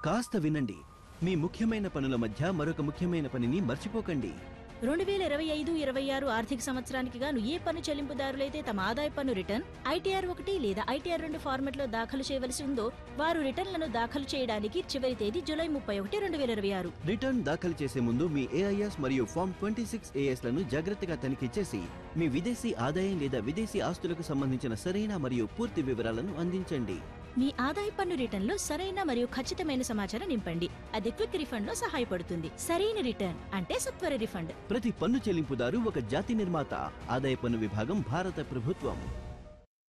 కాస్త వినండి మీ ముఖ్యమైన పనుల మధ్య మరొక ముఖ్యమైన పనిని మర్చిపోకండి రెండు వేల ఇరవై ఐదు ఇరవై ఆరు ఆర్థిక సంవత్సరానికి గాను ఏ పన్ను చెల్లింపుదారులైతే తమ ఆదాయ పన్ను రిటర్న్ ఐటీఆర్ ఒకటి లేదా ఐటీఆర్ రెండు ఫార్మెట్ లో దాఖలు చేయవలసి ఉందో వారు రిటర్న్లను దాఖలు చేయడానికి చివరి తేదీ జూలై ముప్పై ఒకటి రెండు వేల ఇరవై ఆరు రిటర్న్ దాఖలు చేసే ముందు మీ ఏఐఎస్ మరియు ఫామ్ ట్వంటీ సిక్స్ ఏఎస్ లను జాగ్రత్తగా తనిఖీ చేసి మీ విదేశీ ఆదాయం లేదా విదేశీ ఆస్తులకు సంబంధించిన సరైన మరియు పూర్తి వివరాలను అందించండి మీ ఆదాయ పన్ను రిటర్న్ లో సరైన మరియు ఖచ్చితమైన సమాచారం నింపండి అది క్విక్ రిఫండ్ లో సహాయపడుతుంది సరైన రిటర్న్ అంటే సత్వర రిఫండ్ ప్రతి పన్ను చెల్లింపుదారు ఒక జాతి నిర్మాత ఆదాయ పన్ను విభాగం భారత ప్రభుత్వం